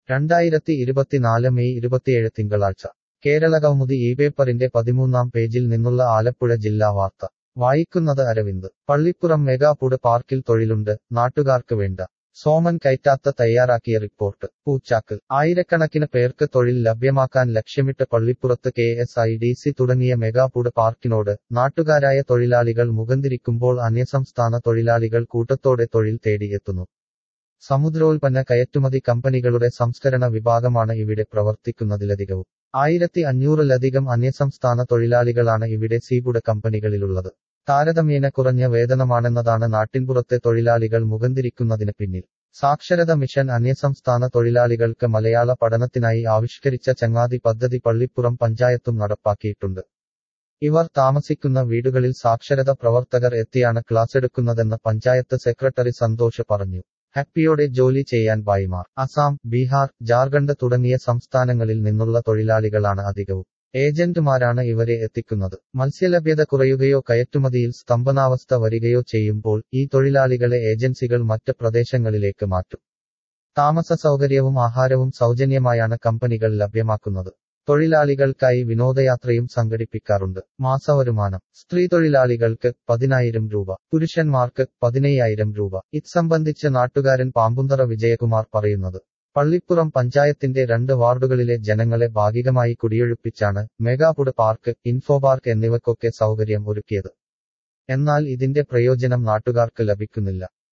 രണ്ടായിരത്തി ഇരുപത്തിനാല് മെയ് ഇരുപത്തിയേഴ് തിങ്കളാഴ്ച കേരള കൗമുദി ഈ പേപ്പറിന്റെ പതിമൂന്നാം പേജിൽ നിന്നുള്ള ആലപ്പുഴ ജില്ലാ വാർത്ത വായിക്കുന്നത് അരവിന്ദ് പള്ളിപ്പുറം മെഗാപുട് പാർക്കിൽ തൊഴിലുണ്ട് നാട്ടുകാർക്ക് വേണ്ട സോമൻ കൈറ്റാത്ത തയ്യാറാക്കിയ റിപ്പോർട്ട് പൂച്ചാക്ക് ആയിരക്കണക്കിന് പേർക്ക് തൊഴിൽ ലഭ്യമാക്കാൻ ലക്ഷ്യമിട്ട് പള്ളിപ്പുറത്ത് K S I D C തുടങ്ങിയ മെഗാപുട് പാർക്കിനോട് നാട്ടുകാരായ തൊഴിലാളികൾ മുഖന്തിരിക്കുമ്പോൾ അന്യസംസ്ഥാന തൊഴിലാളികൾ കൂട്ടത്തോടെ തൊഴിൽ തേടിയെത്തുന്നു സമുദ്രോൽപ്പന്ന കയറ്റുമതി കമ്പനികളുടെ സംസ്കരണ വിഭാഗമാണ് ഇവിടെ പ്രവർത്തിക്കുന്നതിലധികവും ആയിരത്തി അഞ്ഞൂറിലധികം അന്യസംസ്ഥാന തൊഴിലാളികളാണ് ഇവിടെ സീബുഡ് കമ്പനികളിലുള്ളത് താരതമ്യേന കുറഞ്ഞ വേതനമാണെന്നതാണ് നാട്ടിൻപുറത്തെ തൊഴിലാളികൾ മുഖന്തിരിക്കുന്നതിന് പിന്നിൽ സാക്ഷരത മിഷൻ അന്യസംസ്ഥാന തൊഴിലാളികൾക്ക് മലയാള പഠനത്തിനായി ആവിഷ്കരിച്ച ചങ്ങാതി പദ്ധതി പള്ളിപ്പുറം പഞ്ചായത്തും നടപ്പാക്കിയിട്ടുണ്ട് ഇവർ താമസിക്കുന്ന വീടുകളിൽ സാക്ഷരത പ്രവർത്തകർ എത്തിയാണ് ക്ലാസ്സെടുക്കുന്നതെന്ന് പഞ്ചായത്ത് സെക്രട്ടറി സന്തോഷ് പറഞ്ഞു ഹാപ്പിയോടെ ജോലി ചെയ്യാൻ ഭായിമാർ അസാം ബീഹാർ ജാർഖണ്ഡ് തുടങ്ങിയ സംസ്ഥാനങ്ങളിൽ നിന്നുള്ള തൊഴിലാളികളാണ് അധികവും ഏജന്റുമാരാണ് ഇവരെ എത്തിക്കുന്നത് മത്സ്യലഭ്യത കുറയുകയോ കയറ്റുമതിയിൽ സ്തംഭനാവസ്ഥ വരികയോ ചെയ്യുമ്പോൾ ഈ തൊഴിലാളികളെ ഏജൻസികൾ മറ്റ് പ്രദേശങ്ങളിലേക്ക് മാറ്റും താമസ സൗകര്യവും ആഹാരവും സൗജന്യമായാണ് കമ്പനികൾ ലഭ്യമാക്കുന്നത് തൊഴിലാളികൾക്കായി വിനോദയാത്രയും സംഘടിപ്പിക്കാറുണ്ട് മാസവരുമാനം സ്ത്രീ തൊഴിലാളികൾക്ക് പതിനായിരം രൂപ പുരുഷന്മാർക്ക് പതിനയ്യായിരം രൂപ ഇത് സംബന്ധിച്ച് നാട്ടുകാരൻ പാമ്പുന്തറ വിജയകുമാർ പറയുന്നത് പള്ളിപ്പുറം പഞ്ചായത്തിന്റെ രണ്ട് വാർഡുകളിലെ ജനങ്ങളെ ഭാഗികമായി കുടിയൊഴിപ്പിച്ചാണ് മെഗാപുഡ് പാർക്ക് ഇൻഫോപാർക്ക് എന്നിവക്കൊക്കെ സൗകര്യം ഒരുക്കിയത് എന്നാൽ ഇതിന്റെ പ്രയോജനം നാട്ടുകാർക്ക് ലഭിക്കുന്നില്ല